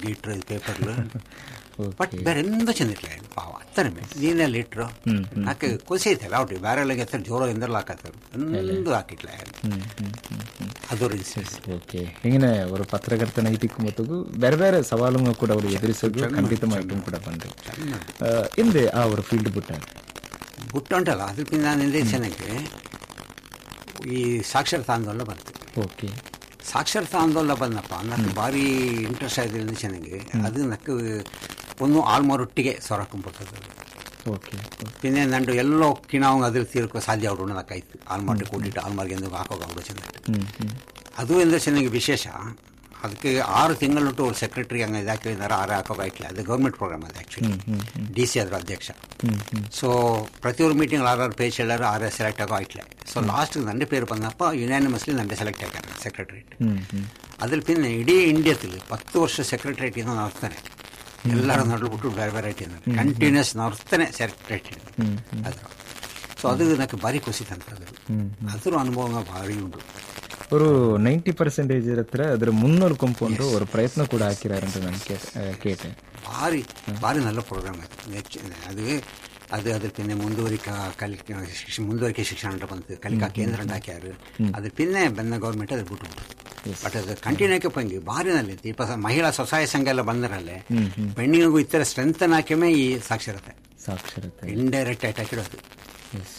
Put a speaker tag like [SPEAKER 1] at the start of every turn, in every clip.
[SPEAKER 1] ಇಟ್ಟರು ಇದು ಪೇಪರ್ಲು ಬಟ್ ಬೇರೆ ಎಂತ ಚಂದ ಇಟ್ಲ ಪಾವ ಅತ್ತನೆ ನೀನೆಲ್ಲ ಇಟ್ರು ನಾಕೆ ಕೊಸಿ ಐತಲ್ಲ ಅವ್ಟಿ ಬೇರೆ ಎಲ್ಲ ಎತ್ತರ ಜೋರ ಎಂದರ್ಲ ಹಾಕತ್ತಾರ ಒಂದು ಹಾಕಿಟ್ಲ ಅದು ಇನ್ಸಿಡೆಂಟ್
[SPEAKER 2] ಓಕೆ ಹಿಂಗಿನ ஒரு பத்திரகர்த்த நைட்டிக்கும் மத்துக்கு வேற வேற சவாலுங்க கூட ಅವರು ಎದುರಿಸೋದು ಖಂಡಿತವಾയിട്ടും ಕೂಡ ಬಂದ್ರಿ ಹಿಂದೆ ಆ ಅವರು ಫೀಲ್ಡ್ ಬಿಟ್ಟಾರೆ
[SPEAKER 1] ಬುಟ್ಟ ಉಂಟಲ್ಲ ಅದಕ್ಕಿಂತ ನಾನು ಎಂದೇ ಚೆನ್ನಾಗಿ ಈ ಸಾಕ್ಷರತಾ ಆಂದೋಲನ ಬಂತು
[SPEAKER 2] ಓಕೆ
[SPEAKER 1] ಸಾಕ್ಷರತಾ ಆಂದೋಲನ ಬಂದಪ್ಪ ನನಗೆ ಭಾರಿ ಇಂಟ್ರೆಸ್ಟ್ ಆಯ್ತು ಚೆನ್ನಾಗಿ ಅದು ನಕ್ಕು ಒಂದು ಆಲ್ಮೋರೊಟ್ಟಿಗೆ ಸೊರಕೊಂಡ್ಬಿಡ್ತದೆ
[SPEAKER 2] ಓಕೆ
[SPEAKER 1] പിന്നെ നണ്ട് എല്ലോ കിണാവും അതിൽ തീർക്കുക സാധ്യ അവിടെ നടക്കാಯ್ತು ಆಲ್ಮಾರ್ಟ್ ಕೂಡಿಟ್ಟು ಆಲ್ಮಾರ್ಗೆ ಎಂದು ಹಾಕೋಕೆ അവിടെ ಚೆಂದ
[SPEAKER 2] ಹ್ಮ್ ಹ್ಮ್
[SPEAKER 1] ಅದು ಎಂದ್ರೆ ಚೆನ್ನಾಗಿ ವಿಶೇಷ ಅದಕ್ಕೆ ಆರು ತಿಂಗಳೊಟ್ಟು ಸೆಕ್ರೆಟರಿ ಹಂಗೆ ಇದಾಕಿದ್ದಾರೆ ಆರು ಹಾಕೋಕಾಯ್ತಿಲ್ಲ ಅದು ಗೌರ್ಮೆಂಟ್ ಪ್ರೋಗ್ರಾಮ್ ಅದು ಆ್ಯಕ್ಚುಲಿ ಡಿ ಸಿ ಅದ್ರ ಅಧ್ಯಕ್ಷ
[SPEAKER 2] ಹ್ಮ್ ಹ್ಮ್
[SPEAKER 1] ಸೊ ಪ್ರತಿಯೊಂದು ಮೀಟಿಂಗ್ ಆರಾರು ಪೇಜ್ ಹೇಳಾರು ಆರೇ ಸೆಲೆಕ್ಟ್ ಆಗೋ ಆಯ್ತಿಲ್ಲ ಸೊ ಲಾಸ್ಟ್ ನಂಡೆ പേര് ಬಂದಪ್ಪ ಯುನಾನಿಮಸ್ಲಿ ನಂಡೆ ಸೆಲೆಕ್ಟ್ ಆಗ್ಯಾರ ಸೆಕ್ರೆಟರಿಯೇಟ್
[SPEAKER 2] ಹ್ಮ್ ಹ್ಮ್
[SPEAKER 1] ಅದ್ರಲ್ಲಿ ಪಿನ್ನ ಇಡೀ ಇಂಡಿಯಾದಲ್ಲಿ ಪತ್ತು ವರ್ಷ ಸೆಕ್ರೆಟರಿಯೇಟ್ ಇಂದ ನಡ್ತಾನೆ ಎಲ್ಲರೂ ನಡ್ಬಿಟ್ಟು ಬೇರೆ ಬೇರೆ ಇಟ್ಟಿದ್ದಾರೆ ಕಂಟಿನ್ಯೂಸ್ ನಡ್ತಾನೆ ಸೆಕ್ರೆಟರಿಯೇಟ್ ಅದ್ರ ಸೊ ಅದು ನನಗೆ ಭಾರಿ ಖುಷಿ ತಂತದ್ದು ಅದ್ರ ಅನುಭವ ಭಾರಿ ಉಂಟು
[SPEAKER 2] ஒரு நைன்டி பர்சன்டேஜ் ಹತ್ರ ಅದರ ಮುನ್ನೂರು ಕೊಂಪೌಂಡು ஒரு ಪ್ರಯತ್ನ ಕೂಡ ಹಾಕಿರಾರಂತ ನಾನು ಕೇಟೆ
[SPEAKER 1] ಭಾರಿ ಭಾರಿ നല്ല ಪ್ರೋಗ್ರಾಮ್ ಅದು ನೆಚ್ಚ- ಅದು ಅದು ಅದ್ರ ಪಿನ್ನೆ ಮುಂದುವರಿಕ ಕಲಿ ಶಿಕ್ಷ ಮುಂದುವರಿಕೆ ಶಿಕ್ಷಣ ಅಂತ ಬಂತು ಕಲಿಕಾ ಕೇಂದ್ರ ಅಂತ ಹಾಕ್ಯಾರು ಅದ್ರ ಪಿನ್ನೆ ಬಂದ ಗೌರ್ಮೆಂಟ್ ಅದು ಬಿಟ್ಟು ಬಟ್ ಅದು ಕಂಟಿನ್ಯೂ ಆಗಿ ಪಂಗಿ ಭಾರಿ ನಲ್ಲಿ ಇಪ್ಪ ಮಹಿಳಾ ಸ್ವಸಹಾಯ ಸಂಘ ಎಲ್ಲ ಬಂದರಲ್ಲೇ ಪೆಣ್ಣಿಗೂ ಇತರ ಸ್ಟ್ರೆಂತ್ ಹಾಕ್ಯಮೇ ಈ ಸಾಕ್ಷರತೆ
[SPEAKER 2] ಸಾಕ್ಷರತೆ
[SPEAKER 1] ಇಂಡೈರೆಕ್ಟ್ ಆಗಿ ಹಾಕಿಡೋದು
[SPEAKER 2] ಎಸ್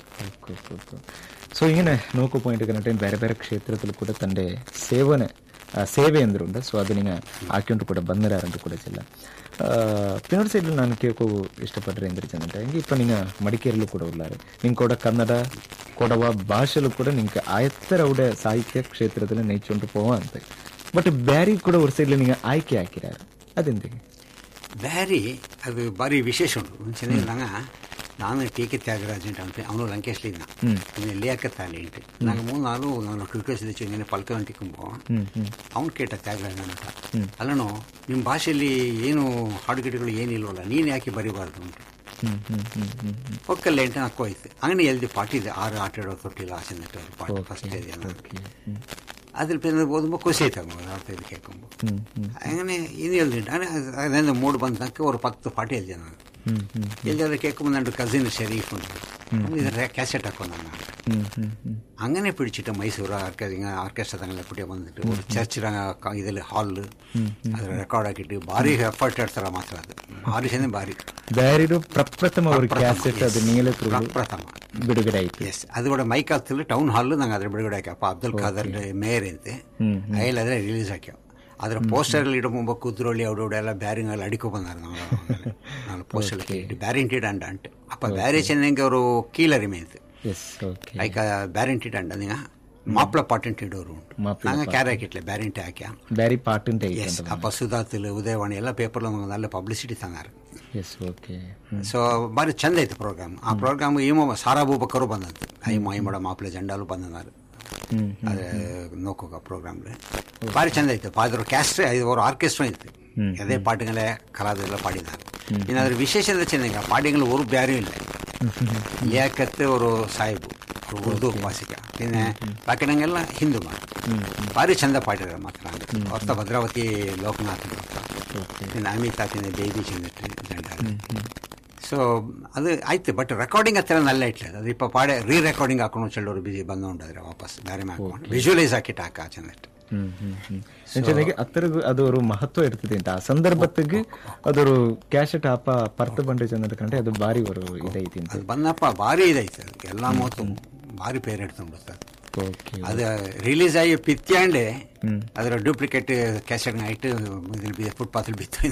[SPEAKER 2] ಸೊ ಹಿಂಗೆ ನೋಕು ಪಾಯಿಂಟ್ ಕನ್ನಟ ಬೇರೆ ಬೇರೆ ಕ್ಷೇತ್ರದಲ್ಲೂ ಕೂಡ ತಂದೆ ಸೇವನೆ ಆ, ಸೇವೆ ಎಂದ್ರುಂಡ ಸೊ ಅದು ನಿಂಗೆ ಹಾಕೊಂಡು ಕೂಡ ಬಂದಿರಾರಂಟು ಕೂಡ ಜಿಲ್ಲ ಪಿನ್ನೋಡ್ ಸೈಡ್ ನಾನು ಕೇಳ್ಕೋ ಇಷ್ಟಪಡ್ರಿ ಅಂದ್ರೆ ಚಂದ ಹಿಂಗೆ ಇಪ್ಪ ನಿಂಗೆ ಮಡಿಕೇರಿಲೂ ಕೂಡ ಉಳ್ಳಾರೆ ನಿಂಗೆ ಕೂಡ ಕನ್ನಡ ಕೊಡವ ಭಾಷೆಲು ಕೂಡ ನಿಂಗೆ ಆಯತ್ತರ ಅವಡ ಸಾಹಿತ್ಯ ಕ್ಷೇತ್ರದಲ್ಲಿ ನೈಚೊಂಡು ಪೋವ ಅಂತ ಬಟ್ ಬ್ಯಾರಿ ಕೂಡ ಒಂದು ಸೈಡ್ಲಿ ನಿಂಗೆ ಆಯ್ಕೆ ಹಾಕಿರಾರು ಅದೆಂದಿಗೆ
[SPEAKER 1] ಬ್ಯಾರಿ ಅದು ಭಾರಿ ವಿಶೇಷ ಉಂಟು ಮುಂಚೆನೇ ನಂಗ ನಾನು ಟಿ ಕೆ ತ್ಯಾಗರಾಜ್ ಅಂತ ಅಂತ ಅವನು ಲಂಕೇಶ್ಲಿ ಇದ್ದ ಇನ್ನು ಲಿಯಾಕ ತಾಲಿ ಉಂಟು ನಂಗೆ ಮೂರು ನಾಲು ನಾನು ಟ್ವಿಟರ್ಸ್ ಇದ್ದೀನಿ ಪಲ್ಕ ಅಂಟಿಕೊಂಬೋ ಅವ್ನು ಕೇಟ ತ್ಯಾಗರಾಜ್ ಅಂತ ಅಲ್ಲನೋ ನಿಮ್ಮ ಭಾಷೆಯಲ್ಲಿ ಏನು ಹಾಡುಗಿಡಗಳು ಏನಿಲ್ವಲ್ಲ ನೀನು ಯಾಕೆ ಬರಿಬಾರ್ದು ಉಂಟು
[SPEAKER 2] ಹ್ಮ್ ಹ್ಮ್ ಹ್ಮ್ ಹ್ಮ್ ಹ್ಮ್
[SPEAKER 1] ಒಕ್ಕಲ್ಲ ಎಂಟು ಹಾಕೋಯ್ತು അങ്ങനെ ಎಲ್ದಿ ಪಾಟಿದೆ ಆರು ಆಟ ಆಡೋ ತೊಟ್ಟಿಲ್ಲ ಆಸೆ ನೆಟ್ಟು ಪಾಟಿ ಫಸ್ಟ್ ಇದೆಯಲ್ಲ അതിൽ പിന്നെ പോകുമ്പോൾ കുശിയായിട്ടാകുമ്പോൾ അടുത്ത ഇത് കേൾക്കുമ്പോൾ
[SPEAKER 2] ಹ್ಮ್ ಹ್ಮ್
[SPEAKER 1] അങ്ങനെ ഇനി എഴുതിയിട്ട് അങ്ങനെ അതായത് മൂഡ് ಬಂದಕ್ಕೆ ഒരു ಪತ್ತು ಪಾಟಿ ಎಲ್ದಿ ನಾನು
[SPEAKER 2] ಹ್ಮ್ ಹ್ಮ್
[SPEAKER 1] ಎಲ್ಲಾದ್ರೂ ಕೇಳ್ಕೊಂಬ ನನ್ನ ಕಸಿನ್ ಶರೀಫ್ ಉಂಟು ಇದರ ಕ್ಯಾಸೆಟ್ ಹಾಕೊಂಡು ನಾನು
[SPEAKER 2] ಹ್ಮ್ ಹ್ಮ್ ಹ್ಮ್
[SPEAKER 1] അങ്ങനെ പിടിച്ചിട്ട് മൈസൂർ ആർക്കെ ആർക്കസ്ട്ര തങ്ങളെ കുട്ടിയെ വന്നിട്ട് ഒരു ಚರ್ಚಿನ ഇതിൽ ಹಾಲ್ ಅದ್ರ ರೆಕಾರ್ಡ್ ಹಾಕಿಟ್ಟು ಭಾರಿ ಎಫರ್ಟ್ ಇಡ್ತಾರ ಮಾತ್ರ ಅದು ಭಾರಿ ಚೆಂದ ಭಾರಿ
[SPEAKER 2] ಬ್ಯಾರಿಡು ಪ್ರಪ್ರಥಮ ಅವ್ರ ಕ್ಯಾಸೆಟ್ ಅದು ನೀಲ
[SPEAKER 1] ಪ್ರಥಮ
[SPEAKER 2] ಬಿಡುಗಡೆ ಆಯ್ತು
[SPEAKER 1] ಎಸ್ ಅದು ಕೂಡ ಮೈಕ್ ಹತ್ತಲ್ಲಿ ಟೌನ್ ಹಾಲ್ ನಂಗೆ ಅದ್ರ ಬಿಡುಗಡೆ ಹಾಕ್ಯಪ್ಪ ಅಬ್ದುಲ್ ಖಾದರ್ ಮೇಯರ್ ಅಂತೆ
[SPEAKER 2] ಹ್ಮ್
[SPEAKER 1] ಐಲ್ ಅದ್ರ ರಿಲೀಸ್ ಹಾಕ್ಯಾವ ಅದ್ರ ಪೋಸ್ಟರ್ ಇಡೋ ಮುಂಬ ಕುದ್ರೋಳಿ ಅವಡೋಡ ಎಲ್ಲ ಬ್ಯಾರಿಂಗ್ ಎಲ್ಲ ಅಡಿಕೊ ಬಂದಾರ ನಾವು ನಾನು ಪೋಸ್ಟರ್ ಇಟ್ಟು ಬ್ಯಾರಿಂಟಿಡ್ ಅಂಡ ಅಂಟು ಅಪ್ಪ ಬ್ಯಾರಿ ಚೆನ್ನಂಗೆ ಅವರು ಕೀಲರಿ ಮೇಯ್ತು
[SPEAKER 2] ಎಸ್ ಓಕೆ
[SPEAKER 1] ಲೈಕ್ ಬ್ಯಾರಿಂಟಿಡ್ ಅಂಡ ನಿಂಗ ಮಾಪ್ಲ ಪಾಟೆಂಟ್ ಇಡೋರು ಉಂಟು
[SPEAKER 2] ಮಾಪ್ಲ
[SPEAKER 1] ನಂಗೆ ಕ್ಯಾರ್ ಹಾಕಿಟ್ಲೆ ಬ್ಯಾರಿಂಟಿ ಹಾಕ್ಯ
[SPEAKER 2] ಬ್ಯಾರಿ ಪಾಟಂಟ್
[SPEAKER 1] ಎಸ್ ಅಪ್ಪ ಸುಧಾತಲ್ ಉದಯವಾಣಿ ಎಲ್ಲ ಪೇಪರ್ നല്ല ಪಬ್ಲಿಸಿಟಿ ತಂಗಾರ
[SPEAKER 2] ಎಸ್ ಓಕೆ
[SPEAKER 1] ಸೊ ಭಾರಿ ಚಂದ ಐತೆ ಪ್ರೋಗ್ರಾಮ್ ಆ ಪ್ರೋಗ್ರಾಮ್ ಈಮೋ ಸಾರಾ ಬೂಬಕ್ಕರು ಬಂದಂತೆ ಐಮೋ ಐಮೋಡ ಮಾಪ್ಲೆ ಜಂಡಾಲು ಬಂದನಾರು
[SPEAKER 2] ಹ್ಮ್
[SPEAKER 1] ಅದೇ ನೋಕೋಗ ಪ್ರೋಗ್ರಾಮ್ ಭಾರಿ ಚಂದ ಐತೆ ಅದ್ರ ಕ್ಯಾಸ್ಟ್ ಅವರು ಆರ್ಕೆಸ್ಟ್ರಾ ಐತೆ ಅದೇ ಪಾಟಿಗಳೇ ಕಲಾವಿದರೆಲ್ಲ ಪಾಡಿದ್ದಾರೆ ಇನ್ನು ಅದ್ರ ವಿಶೇಷ ಚೆನ್ನಾಗಿ ಆ ಪಾಡಿಗಳು ஒரு ಬ್ಯಾರು ಇಲ್ಲ ಲಿಯಾಕತ್ ಅವರು ಸಾಹಿಬು ಅವರು ಉರ್ದು ಭಾಷಿಕ പിന്നെ ಬಾಕಿನಂಗೆಲ್ಲ ಹಿಂದೂ ಮಾತು ಭಾರಿ ಚಂದ ಪಾಡಿದ್ದಾರೆ ಮಾತ್ರ ಹೊರತ ಭದ್ರಾವತಿ ಲೋಕನಾಥ್ പിന്നെ ಅಮಿತಾ പിന്നെ ಬೇಬಿ ചെന്നിട്ട് ജണ്ടാറ് ಸೊ ಅದು ಆಯ್ತು ಬಟ್ ರೆಕಾರ್ಡಿಂಗ್ ಹತ್ತಿರ ನಲ್ಲ ಇಟ್ಲ ಅದು ಇಪ್ಪ ಪಾಡೆ ರೀ ರೆಕಾರ್ಡಿಂಗ್ ಹಾಕೊಂಡು ಚೆಲ್ಲೋರು ಬಿಜಿ ಬಂದೋಂಡಾದ್ರೆ ವಾಪಸ್ ಬೇರೆ ಮಾಡ್ಕೊಂಡು ವಿಜುವಲೈಸ್ ಹಾಕಿಟ್ಟು ಹಾಕ ಚೆನ್ನಟ್ಟು
[SPEAKER 2] ಹ್ಮ್ ಹ್ಮ್ ಹ್ಮ್ ಎಂಚನೆಗೆ ಅತ್ತರಗು ಅದು ഒരു ಮಹತ್ವ ಇರ್ತದೆ ಅಂತ ಆ ಸಂದರ್ಭತ್ತಿಗೆ ಅದೊರು ಕ್ಯಾಸೆಟ್ ಆಪ ಪರ್ತ ಬಂಡೆ ಚಂದ ಕಂಡ್ರೆ ಅದು ಬಾರಿ ஒரு ಇದೈತಿ ಅಂತ
[SPEAKER 1] ಅದು ಬಂದಪ್ಪ ಭಾರಿ ಇದೈತೆ ಅದು ಎಲ್ಲ ಮೂವತ್ತು ಭಾರಿ ಪೇರ್ ಇಡ್ಕೊಂಡು ಸರ್
[SPEAKER 2] ಓಕೆ
[SPEAKER 1] ಅದು ರಿಲೀಸ್ ಆಗಿ ಪಿತ್ಯಾಂಡೆ ಅದರ ಡೂಪ್ಲಿಕೇಟ್ ಕ್ಯಾಸೆಟ್ ಆಯ್ತು ಇದ್ರಲ್ಲಿ ಫುಟ್ಪಾತಲ್ಲಿ ಬಿತ್ತು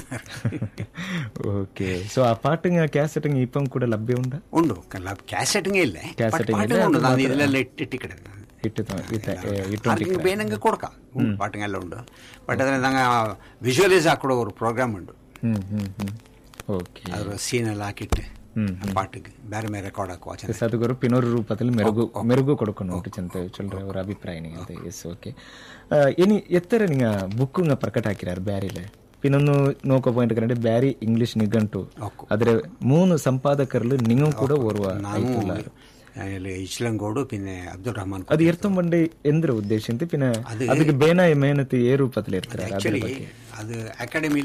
[SPEAKER 2] ಓಕೆ ಸೊ ಆ ಪಾಟಿಂಗ್ ಕ್ಯಾಸೆಟಿಂಗ್ ಇಪ್ಪಂ ಕೂಡ ಲಭ್ಯ ಉಂಡ
[SPEAKER 1] ಉಂಡು ಕ್ಯಾಸೆಟ್ಗೆ ಇಲ್ಲ
[SPEAKER 2] Cassette
[SPEAKER 1] ಪಾಟಿಂಗ್
[SPEAKER 2] ಇಲ್ಲ,
[SPEAKER 1] ಉಂಡು
[SPEAKER 2] ಅದು
[SPEAKER 1] ನಾನು
[SPEAKER 2] ಮಾತ್ರ-
[SPEAKER 1] ಇದೆಲ್ಲ ಇಟ್ಟು ಟಿಕೆಟ್
[SPEAKER 2] ಇಟ್ಟು ಇಟ್ಟು
[SPEAKER 1] ಆರ್ಕಿಂಗ್ ಬೇನಂಗೆ ಕೊಡ್ಕ ಪಾಟಿಂಗ್ ಎಲ್ಲ ಉಂಡು ಬಟ್ ಅದ್ರ ನಂಗೆ ವಿಜುವಲೈಸ್ ಹಾಕೊಡೋ ಒಂದು ಪ್ರೋಗ್ರಾಮ್ ಉಂಡು
[SPEAKER 2] ಹ್ಮ್ ಹ್ಮ್ ಹ್ಮ್ ಓಕೆ
[SPEAKER 1] ಅದ್ರ ಸೀನ್ ಎಲ್ಲ ಹಾಕಿಟ್ಟು
[SPEAKER 2] ಹ್ಮ್
[SPEAKER 1] ಪಾಟಿಗೆ ಬೇರೆ ಬೇರೆ ರೆಕಾರ್ಡ್ ಹಾಕುವ ಚೆನ್ನಾಗಿ
[SPEAKER 2] ಸದ್ಗುರು ಪಿನೋರ್ ರೂಪದಲ್ಲಿ ಮೆರುಗು ಮೆರುಗು ಕೊಡ್ಕೊಂಡು ಉಂಟು ಚಂದ ಚೊಲ್ರೆ ಅವರ ಅಭಿಪ್ರಾಯ ನಿಂಗೆ ಎಸ್ ಓಕೆ ಇನಿ ಎತ್ತರ ನಿಂಗ ಬುಕ್ ಪ್ರಕಟ ಹಾಕಿರಾರು ಬ್ಯಾರಿಲೆ ಇನ್ನೊಂದು ನೋಕೋ ಪಾಯಿಂಟ್ ಕಂಡ್ರೆ ಬ್ಯಾರಿ ಇಂಗ್ಲಿಷ್ ನಿಘಂಟು
[SPEAKER 1] ಓಕೆ.
[SPEAKER 2] ಆದ್ರೆ ಮೂನು ಸಂಪಾದಕರಲು ನಿಂಗೂ ಕೂಡ ಓರ್ವ
[SPEAKER 1] ನಾನು ಇಲ್ಲಿ ಇಸ್ಲಂಗೋಡು പിന്നെ ಅಬ್ದುಲ್ ರಹಮಾನ್
[SPEAKER 2] ಅದು ಎರ್ತಂ ಬಂಡೆ ಎಂದ್ರ ಉದ್ದೇಶ ಅಂತ ಪಿನ ಅದಕ್ಕೆ ಬೇನಾಯ ಮೇನತಿ ಏ ರೂಪದಲ್ಲಿ ಇರ್ತಾರೆ ಅದ್ರ
[SPEAKER 1] ಆಕ್ಚುಲಿ
[SPEAKER 2] ಬಗ್ಗೆ
[SPEAKER 1] ಅದು ಅಕಾಡೆಮಿ